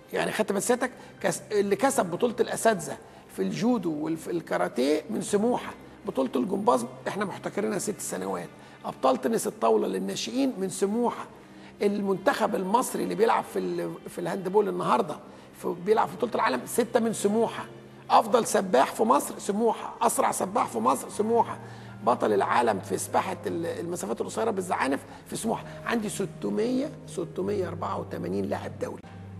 يعني خدت مسيرتك كس... اللي كسب بطوله الاساتذه في الجودو والكاراتيه من سموحه بطوله الجمباز احنا محتكرينها ست سنوات ابطال تنس الطاوله للناشئين من سموحه المنتخب المصري اللي بيلعب في ال... في الهاندبول النهارده في... بيلعب في بطوله العالم سته من سموحه افضل سباح في مصر سموحه اسرع سباح في مصر سموحه بطل العالم في سباحه المسافات القصيره بالزعانف في سموحه عندي 600 684 لاعب دولي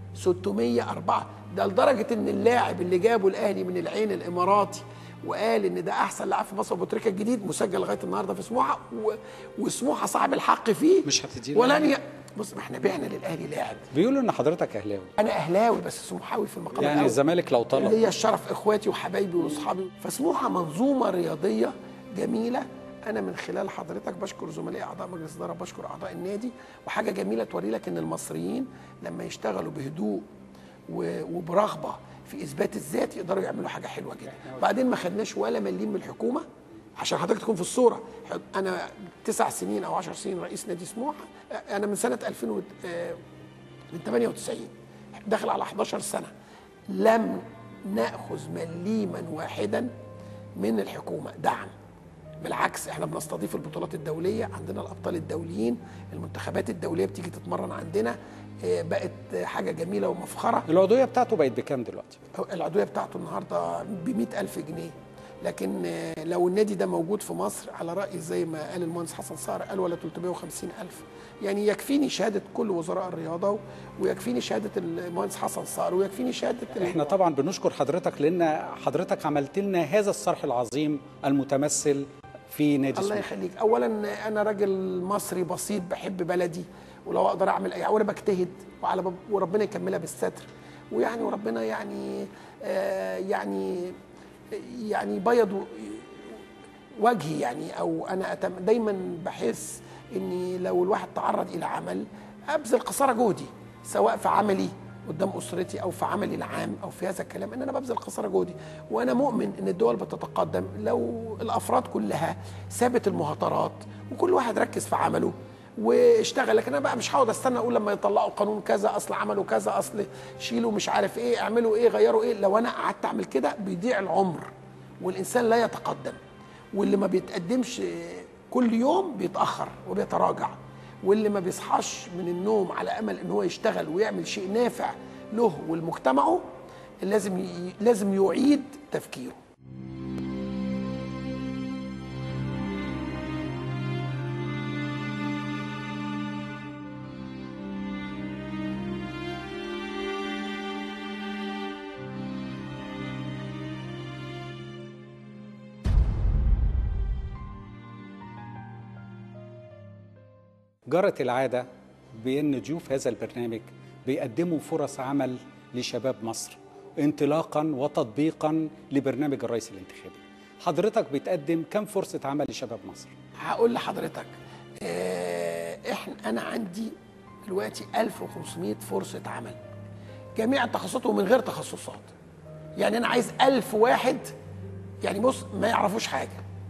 604 ده لدرجه ان اللاعب اللي جابه الاهلي من العين الاماراتي وقال ان ده احسن لاعب في مصر ابو تريكه الجديد مسجل لغايه النهارده في سموحه و... وسموحه صاحب الحق فيه مش هتديله ولن ي... بص ما احنا بعنا للاهلي لاعب بيقولوا ان حضرتك اهلاوي انا اهلاوي بس سموحاوي في المقام يعني الأول. الزمالك لو طلب ليا الشرف اخواتي وحبايبي واصحابي فسموحه منظومه رياضيه جميله انا من خلال حضرتك بشكر زملائي اعضاء مجلس الاداره بشكر اعضاء النادي وحاجه جميله توري لك ان المصريين لما يشتغلوا بهدوء و- وبرغبه في اثبات الذات يقدروا يعملوا حاجه حلوه جدا بعدين ما خدناش ولا مليم من الحكومه عشان حضرتك تكون في الصوره انا تسع سنين او عشر سنين رئيس نادي سموحه انا من سنه 2000 و- آه، من 98 داخل على 11 سنه لم ناخذ مليما واحدا من الحكومه دعم بالعكس احنا بنستضيف البطولات الدوليه عندنا الابطال الدوليين المنتخبات الدوليه بتيجي تتمرن عندنا آه، بقت حاجه جميله ومفخره العضويه بتاعته بقت بكام دلوقتي العضويه بتاعته النهارده ب ألف جنيه لكن آه، لو النادي ده موجود في مصر على رأي زي ما قال المهندس حسن صقر قال ولا 350 ألف يعني يكفيني شهادة كل وزراء الرياضة ويكفيني شهادة المهندس حسن صقر ويكفيني شهادة احنا طبعا بنشكر حضرتك لان حضرتك عملت لنا هذا الصرح العظيم المتمثل في نادي الله سموحه يخليك اولا انا راجل مصري بسيط بحب بلدي ولو اقدر اعمل اي وانا بجتهد وعلى باب وربنا يكملها بالستر ويعني وربنا يعني آه يعني يعني بيض وجهي يعني او انا أتم دايما بحس اني لو الواحد تعرض الى عمل ابذل قصارى جهدي سواء في عملي قدام اسرتي او في عملي العام او في هذا الكلام ان انا ببذل قصارى جهدي وانا مؤمن ان الدول بتتقدم لو الافراد كلها سابت المهاترات وكل واحد ركز في عمله واشتغل لكن انا بقى مش هقعد استنى اقول لما يطلعوا قانون كذا اصل عملوا كذا اصل شيلوا مش عارف ايه اعملوا ايه غيروا ايه لو انا قعدت اعمل كده بيضيع العمر والانسان لا يتقدم واللي ما بيتقدمش كل يوم بيتاخر وبيتراجع واللي ما بيصحاش من النوم على امل ان هو يشتغل ويعمل شيء نافع له ولمجتمعه لازم ي... لازم يعيد تفكيره جرت العاده بان ضيوف هذا البرنامج بيقدموا فرص عمل لشباب مصر انطلاقا وتطبيقا لبرنامج الرئيس الانتخابي حضرتك بتقدم كم فرصه عمل لشباب مصر هقول لحضرتك آه، احنا انا عندي دلوقتي 1500 فرصه عمل جميع التخصصات ومن غير تخصصات يعني انا عايز 1000 واحد يعني بص ما يعرفوش حاجه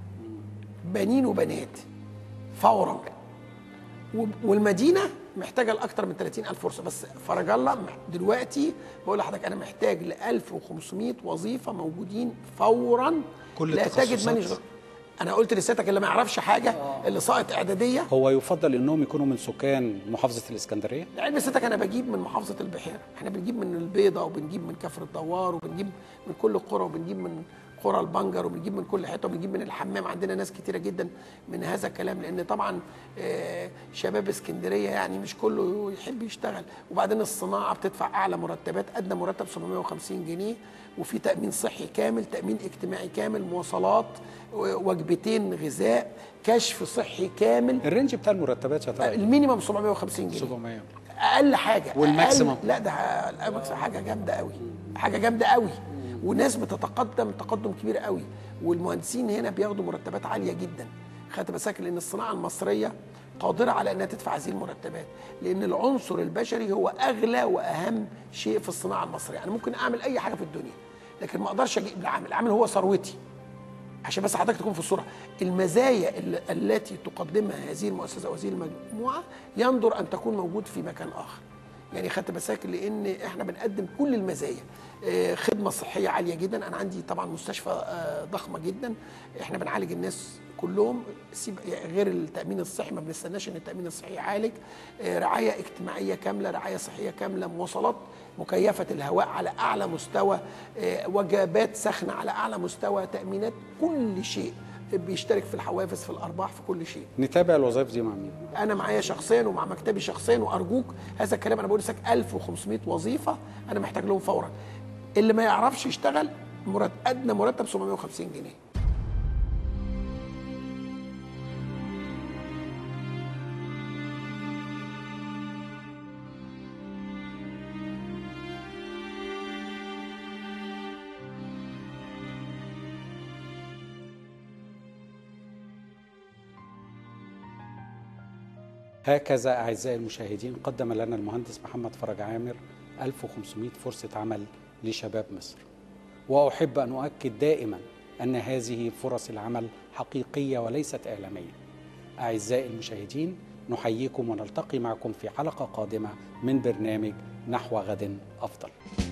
بنين وبنات فورا وب- والمدينه محتاجه لاكثر من 30000 فرصه بس فرج الله مح- دلوقتي بقول لحضرتك انا محتاج ل 1500 وظيفه موجودين فورا كل لا تجد التخصصات؟ من يشغل انا قلت لسيادتك اللي ما يعرفش حاجه اللي ساقط اعداديه هو يفضل انهم يكونوا من سكان محافظه الاسكندريه لعلم سيادتك انا بجيب من محافظه البحيره احنا بنجيب من البيضه وبنجيب من كفر الدوار وبنجيب من كل القرى وبنجيب من قرى البنجر وبنجيب من كل حته وبنجيب من الحمام عندنا ناس كتيره جدا من هذا الكلام لان طبعا آه، شباب اسكندريه يعني مش كله يحب يشتغل وبعدين الصناعه بتدفع اعلى مرتبات ادنى مرتب 750 جنيه وفي تامين صحي كامل تامين اجتماعي كامل مواصلات وجبتين غذاء كشف صحي كامل الرينج بتاع المرتبات يا ترى المينيمم 750 جنيه 700 اقل حاجه والماكسيمم؟ أقل لا ده الماكسيمم حاجه جامده قوي حاجه جامده قوي وناس بتتقدم تقدم كبير قوي والمهندسين هنا بياخدوا مرتبات عاليه جدا خدت بالك لان الصناعه المصريه قادره على انها تدفع هذه المرتبات لان العنصر البشري هو اغلى واهم شيء في الصناعه المصريه انا ممكن اعمل اي حاجه في الدنيا لكن ما اقدرش اجيب العامل العامل هو ثروتي عشان بس حضرتك تكون في الصوره المزايا ال- التي تقدمها هذه المؤسسه او هذه المجموعه يندر ان تكون موجود في مكان اخر يعني خدت بساكن لان احنا بنقدم كل المزايا آه، خدمه صحيه عاليه جدا انا عندي طبعا مستشفى آه، ضخمه جدا احنا بنعالج الناس كلهم سيب يعني غير التامين الصحي ما بنستناش ان التامين الصحي يعالج آه، رعايه اجتماعيه كامله رعايه صحيه كامله مواصلات مكيفه الهواء على اعلى مستوى آه، وجبات سخنه على اعلى مستوى تامينات كل شيء بيشترك في الحوافز في الارباح في كل شيء نتابع الوظائف دي مع مين انا معايا شخصيا ومع مكتبي شخصيا وارجوك هذا الكلام انا بقول لك 1500 وظيفه انا محتاج لهم فورا اللي ما يعرفش يشتغل مرتب ادنى مرتب 750 جنيه هكذا أعزائي المشاهدين قدم لنا المهندس محمد فرج عامر 1500 فرصة عمل لشباب مصر وأحب أن أؤكد دائما أن هذه فرص العمل حقيقية وليست إعلامية أعزائي المشاهدين نحييكم ونلتقي معكم في حلقة قادمة من برنامج نحو غد أفضل